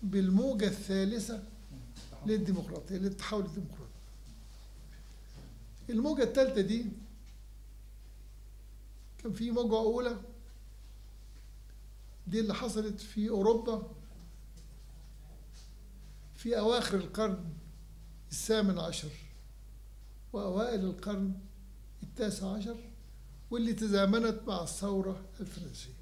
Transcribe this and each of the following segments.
بالموجة الثالثة للديمقراطية للتحول الديمقراطي الموجة الثالثة دي كان في موجة أولى دي اللي حصلت في أوروبا في أواخر القرن الثامن عشر وأوائل القرن التاسع عشر واللي تزامنت مع الثورة الفرنسية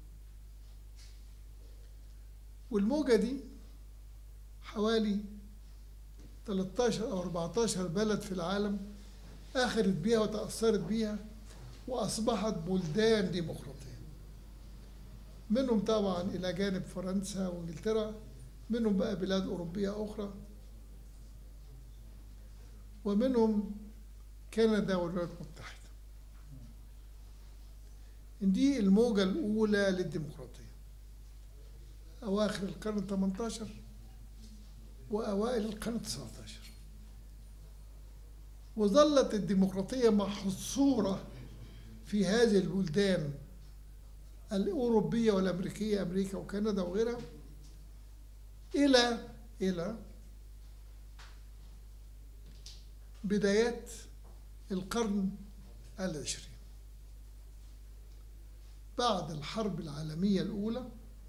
والموجة دي حوالي 13 أو 14 بلد في العالم أخذت بيها وتأثرت بيها وأصبحت بلدان ديمقراطية منهم طبعا إلى جانب فرنسا وإنجلترا منهم بقى بلاد أوروبية أخرى ومنهم كندا والولايات المتحدة دي الموجة الأولى للديمقراطية أواخر القرن الثمنتاشر وأوائل القرن التسعتاشر وظلت الديمقراطية محصورة في هذه البلدان الأوروبية والأمريكية أمريكا وكندا وغيرها إلى إلى بدايات القرن العشرين بعد الحرب العالمية الأولى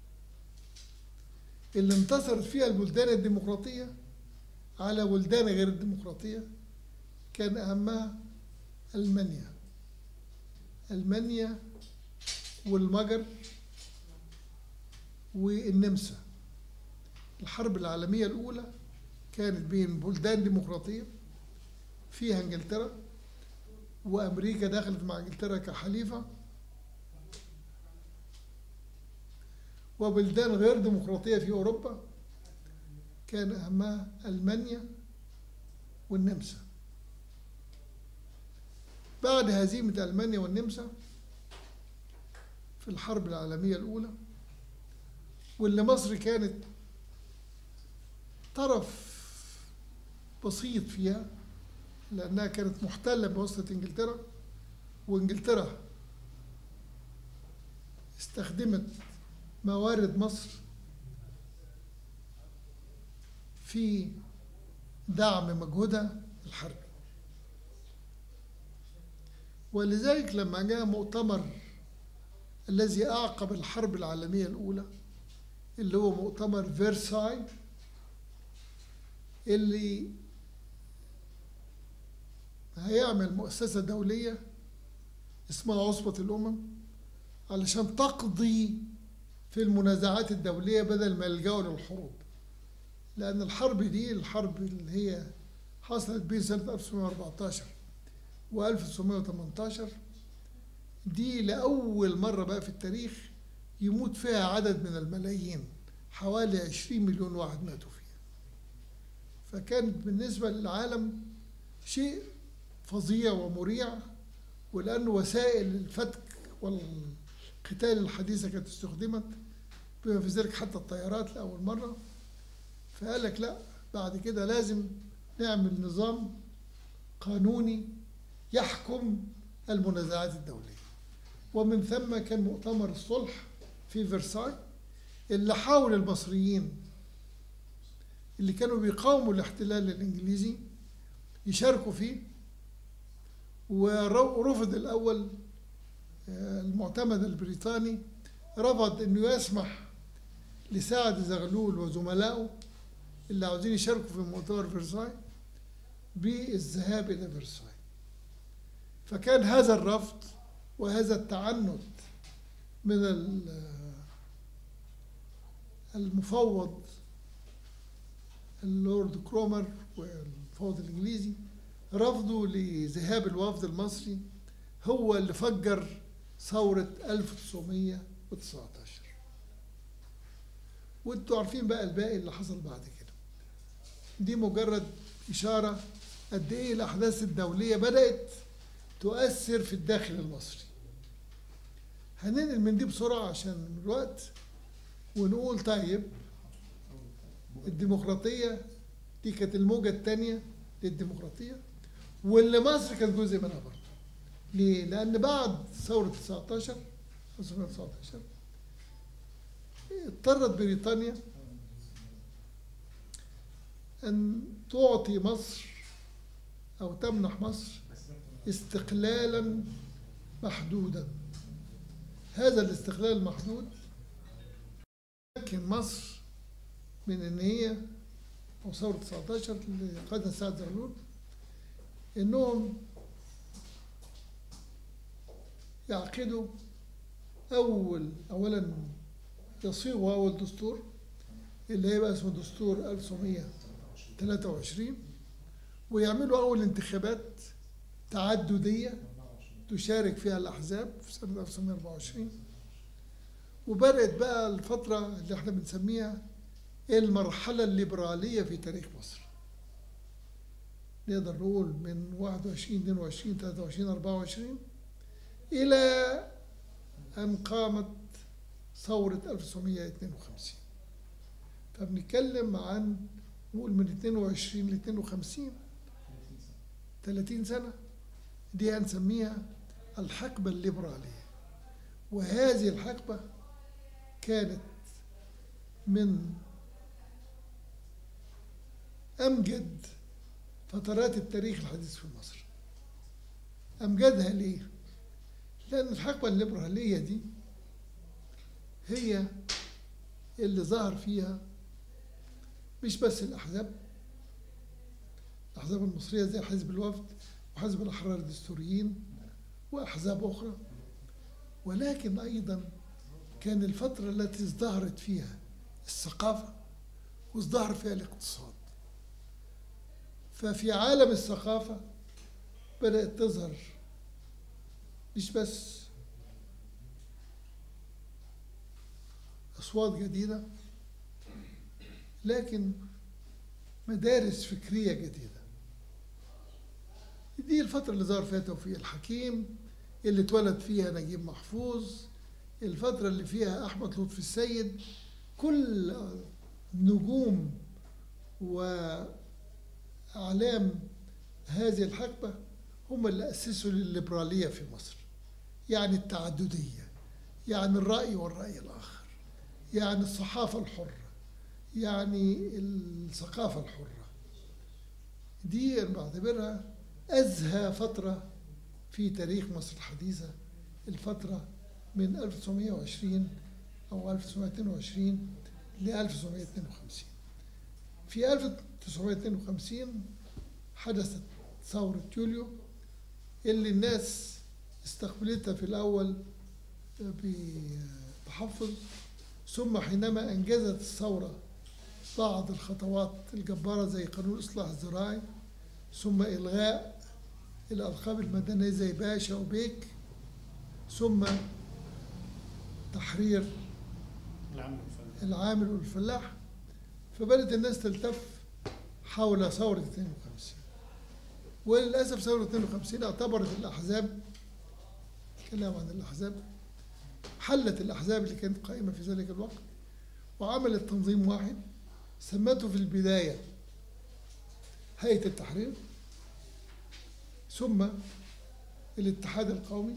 اللي انتصرت فيها البلدان الديمقراطية على بلدان غير الديمقراطية كان أهمها ألمانيا ألمانيا والمجر والنمسا الحرب العالمية الأولى كانت بين بلدان ديمقراطية فيها انجلترا وامريكا دخلت مع انجلترا كحليفه وبلدان غير ديمقراطيه في اوروبا كان اهمها المانيا والنمسا بعد هزيمه المانيا والنمسا في الحرب العالميه الاولى واللي مصر كانت طرف بسيط فيها لأنها كانت محتلة بواسطة إنجلترا وإنجلترا استخدمت موارد مصر في دعم مجهودها الحربي ولذلك لما جاء مؤتمر الذي أعقب الحرب العالمية الأولى اللي هو مؤتمر فيرساي اللي هيعمل مؤسسة دولية اسمها عصبة الأمم علشان تقضي في المنازعات الدولية بدل ما يلجأوا للحروب لأن الحرب دي الحرب اللي هي حصلت بين سنة 1914 و 1918 دي لأول مرة بقى في التاريخ يموت فيها عدد من الملايين حوالي 20 مليون واحد ماتوا فيها فكان بالنسبة للعالم شيء فظيع ومريع ولأن وسائل الفتك والقتال الحديثة كانت استخدمت بما في ذلك حتى الطيارات لأول مرة فقال لك لا بعد كده لازم نعمل نظام قانوني يحكم المنازعات الدولية ومن ثم كان مؤتمر الصلح في فرساي اللي حاول المصريين اللي كانوا بيقاوموا الاحتلال الإنجليزي يشاركوا فيه ورفض الأول المعتمد البريطاني رفض أنه يسمح لسعد زغلول وزملائه اللي عاوزين يشاركوا في مؤتمر فرساي بالذهاب إلى فرساي فكان هذا الرفض وهذا التعنت من المفوض اللورد كرومر والمفوض الإنجليزي رفضه لذهاب الوفد المصري هو اللي فجر ثورة 1919 وانتوا عارفين بقى الباقي اللي حصل بعد كده دي مجرد إشارة قد إيه الأحداث الدولية بدأت تؤثر في الداخل المصري هننقل من دي بسرعة عشان الوقت ونقول طيب الديمقراطية دي كانت الموجة الثانية للديمقراطية واللي مصر كانت جزء منها برضه ليه؟ لأن بعد ثورة 19 1919 اضطرت بريطانيا أن تعطي مصر أو تمنح مصر استقلالا محدودا هذا الاستقلال المحدود يمكن مصر من ان هي او ثوره 19 اللي قادها سعد زغلول انهم يعقدوا اول اولا يصيغوا اول دستور اللي هيبقى اسمه دستور 1923 ويعملوا اول انتخابات تعدديه تشارك فيها الأحزاب في سنة 1924 وبدأت بقى الفترة اللي احنا بنسميها المرحلة الليبرالية في تاريخ مصر نقدر نقول من 21 22 23 24 إلى أن قامت ثورة 1952 فبنتكلم عن نقول من 22 ل 52 30 سنة دي هنسميها الحقبة الليبرالية وهذه الحقبة كانت من أمجد فترات التاريخ الحديث في مصر أمجدها ليه؟ لأن الحقبة الليبرالية دي هي اللي ظهر فيها مش بس الأحزاب الأحزاب المصرية زي حزب الوفد وحزب الأحرار الدستوريين وأحزاب أخرى ولكن أيضا كان الفترة التي ازدهرت فيها الثقافة وازدهر فيها الاقتصاد ففي عالم الثقافة بدأت تظهر مش بس أصوات جديدة لكن مدارس فكرية جديدة دي الفترة اللي ظهر فيها توفيق الحكيم اللي اتولد فيها نجيب محفوظ الفترة اللي فيها أحمد لطفي السيد كل نجوم وأعلام هذه الحقبة هم اللي أسسوا للليبرالية في مصر يعني التعددية يعني الرأي والرأي الآخر يعني الصحافة الحرة يعني الثقافة الحرة دي أنا بعتبرها أزهى فترة في تاريخ مصر الحديثة الفترة من 1920 أو 1922 ل 1952 في 1952 حدثت ثورة يوليو اللي الناس استقبلتها في الأول بتحفظ ثم حينما أنجزت الثورة بعض الخطوات الجبارة زي قانون الإصلاح الزراعي ثم إلغاء الألقاب المدنية زي باشا وبيك ثم تحرير العامل والفلاح فبدأت الناس تلتف حول ثورة 52 وللأسف ثورة 52 اعتبرت الأحزاب الكلام عن الأحزاب حلت الأحزاب اللي كانت قائمة في ذلك الوقت وعملت تنظيم واحد سمته في البداية هيئة التحرير ثم الاتحاد القومي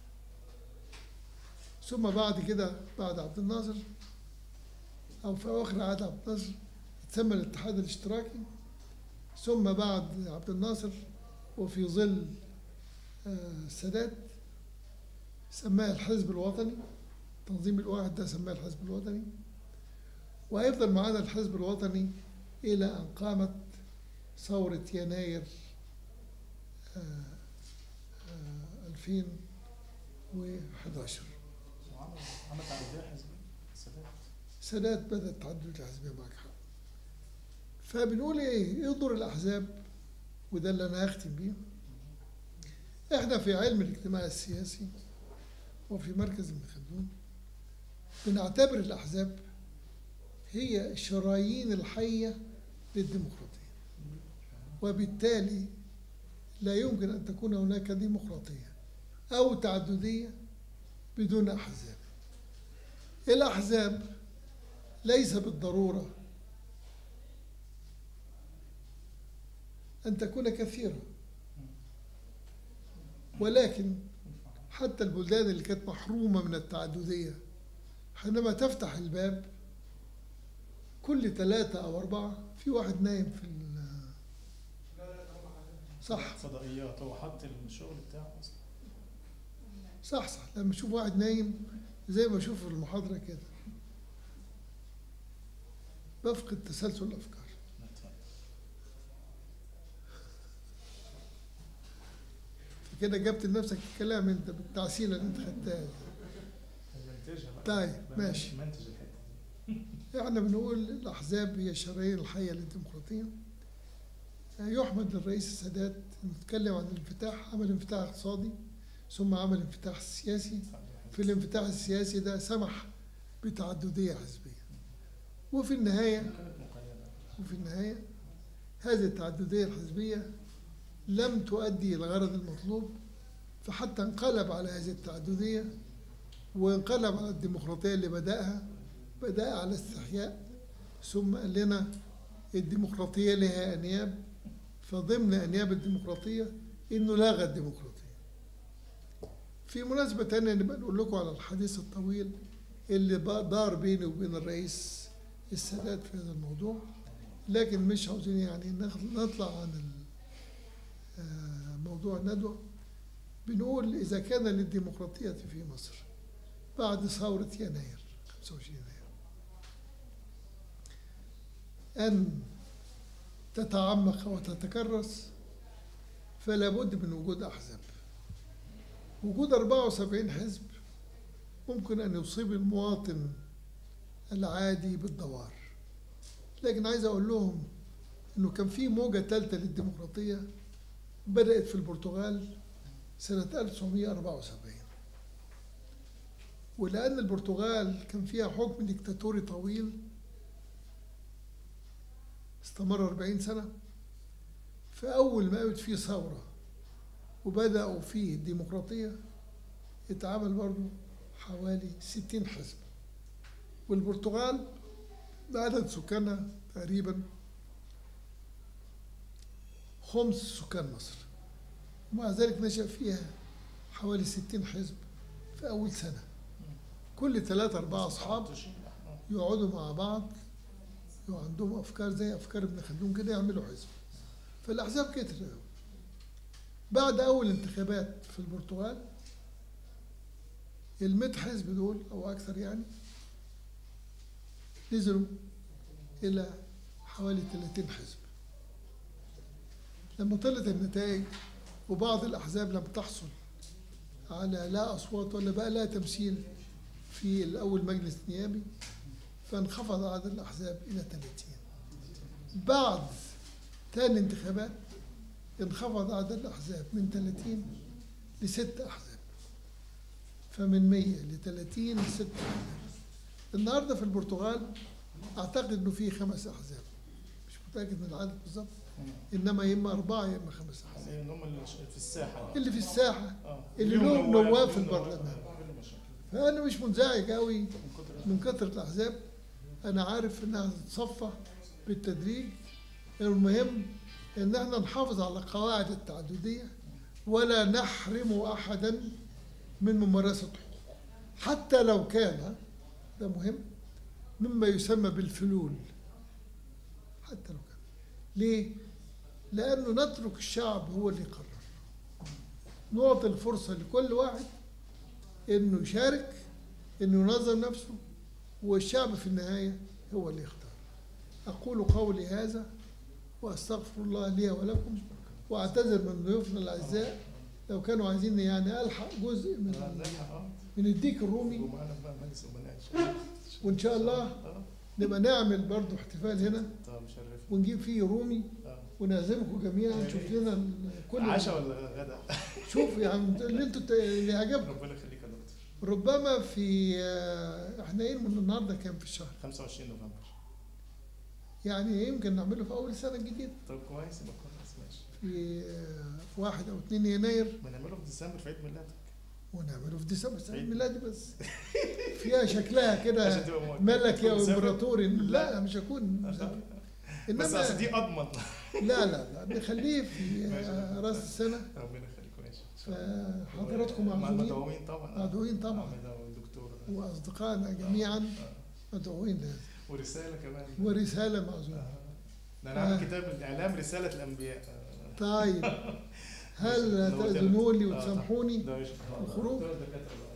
ثم بعد كده بعد عبد الناصر أو في أواخر عهد عبد الناصر تسمى الاتحاد الاشتراكي ثم بعد عبد الناصر وفي ظل السادات سماه الحزب الوطني تنظيم الواحد ده سماه الحزب الوطني وهيفضل معانا الحزب الوطني إلى أن قامت ثورة يناير 2011 عمل تعددية حزبية السادات السادات بدأت تعدد الحزبية معك حق فبنقول ايه ايه دور الاحزاب وده اللي انا هختم بيه احنا في علم الاجتماع السياسي وفي مركز ابن خلدون بنعتبر الاحزاب هي الشرايين الحيه للديمقراطيه وبالتالي لا يمكن ان تكون هناك ديمقراطيه او تعدديه بدون احزاب الاحزاب ليس بالضروره أن تكون كثيرة ولكن حتى البلدان اللي كانت محرومة من التعددية حينما تفتح الباب كل ثلاثة أو أربعة في واحد نايم في ال صح فضائيات هو حط الشغل بتاعه اصلا صح صح لما اشوف واحد نايم زي ما اشوف في المحاضرة كده بفقد تسلسل الأفكار كده جبت لنفسك الكلام انت بالتعسيلة اللي انت خدتها منتجها بقى طيب بقى ماشي منتج الحته دي احنا بنقول الأحزاب هي الشرايين الحية للديمقراطية يحمد للرئيس السادات انه اتكلم عن الانفتاح عمل انفتاح اقتصادي ثم عمل انفتاح سياسي في الانفتاح السياسي ده سمح بتعددية حزبية وفي النهاية كانت مقيده وفي النهاية هذه التعددية الحزبية لم تؤدي إلى الغرض المطلوب فحتى انقلب على هذه التعددية وانقلب على الديمقراطية اللي بدأها بدأ على استحياء ثم قال لنا الديمقراطية لها أنياب فضمن أنياب الديمقراطية إنه لغى الديمقراطية في مناسبة تانية نبقى نقول لكم على الحديث الطويل اللي بقى دار بيني وبين الرئيس السادات في هذا الموضوع لكن مش عاوزين يعني نخ- نطلع عن ال- آه، موضوع الندوة بنقول إذا كان للديمقراطية في مصر بعد ثورة يناير 25 يناير أن تتعمق وتتكرس فلا بد من وجود أحزاب وجود 74 حزب ممكن أن يصيب المواطن العادي بالدوار لكن عايز أقول لهم إنه كان في موجة ثالثة للديمقراطية بدأت في البرتغال سنة 1974 ولأن البرتغال كان فيها حكم ديكتاتوري طويل استمر 40 سنة فأول ما قامت فيه ثورة وبدأوا فيه الديمقراطية اتعمل برضو حوالي 60 حزب والبرتغال بعدد سكانها تقريبا خمس سكان مصر ومع ذلك نشأ فيها حوالي 60 حزب في أول سنة كل ثلاثة أربعة أصحاب يقعدوا مع بعض يبقى عندهم افكار زي افكار ابن خلدون كده يعملوا حزب فالاحزاب كترت أوي. بعد اول انتخابات في البرتغال المئة حزب دول او اكثر يعني نزلوا الى حوالي 30 حزب لما طلعت النتائج وبعض الاحزاب لم تحصل على لا اصوات ولا بقى لها تمثيل في الاول مجلس نيابي فانخفض عدد الأحزاب إلى 30 بعد تاني انتخابات انخفض عدد الأحزاب من 30 لست أحزاب فمن 100 ل 30 لست أحزاب النهارده في البرتغال أعتقد إنه في خمس أحزاب مش متأكد من العدد بالظبط إنما يا إما أربعة يا إما خمس أحزاب اللي هم اللي في الساحه اللي في الساحة اه اللي ليهم لهم نواب في ليهم البرلمان. ليهم مشاكل. فأنا مش منزعج قوي من كتر من كثرة الأحزاب أنا عارف إنها تتصفى بالتدريج المهم إن احنا نحافظ على قواعد التعددية ولا نحرم أحدا من ممارسة حقوقه حتى لو كان ده مهم مما يسمى بالفلول حتى لو كان ليه؟ لأنه نترك الشعب هو اللي يقرر نعطي الفرصة لكل واحد إنه يشارك إنه ينظم نفسه والشعب في النهاية هو اللي يختار أقول قولي هذا وأستغفر الله لي ولكم وأعتذر من ضيوفنا الأعزاء لو كانوا عايزين يعني ألحق جزء آه، من نلحق اه من الديك الرومي ومعانا بقى مجلس امناء ان شاء الله وإن شاء الله اه نبقى نعمل برضو احتفال هنا طب مشرف ونجيب فيه رومي اه ونعزمكم جميعا نشوف لنا ال- كل عشاء ولا غدا شوف يعني اللي انتوا ت- اللي يعجبكم ربنا يخليك يا دكتور ربما في آه، احنا ايه من النهارده كام في الشهر 25 نوفمبر يعني يمكن نعمله في اول السنه الجديده طب كويس يبقى كويس ماشي في آه، في واحد او اتنين يناير ما نعمله في ديسمبر في عيد ميلادك ونعمله في ديسمبر سنة عيد. ميلادي بس فيها شكلها عشان كده تبقى مواجهة. ملكي او مسافر؟ امبراطوري لا لا. مش هكون مسافر. بس اصل انما دي اضمن لا لا لا نخليه في آه، راس السنه ربنا يخليك ماشي إن شاء الله. فحضراتكم مع معزومين مدعوين طبعا معزومين طبعا. مدعوين دكتور واصدقائنا جميعا آه. مدعوين لهذا ورساله كمان ورسالة معزولة آه. ده انا عامل كتاب الاعلام رساله الانبياء آه. طيب هل ماشي. تأذنوا لي آه، وتسامحوني ده مش الخروج؟ دكتور دكاتره بقى.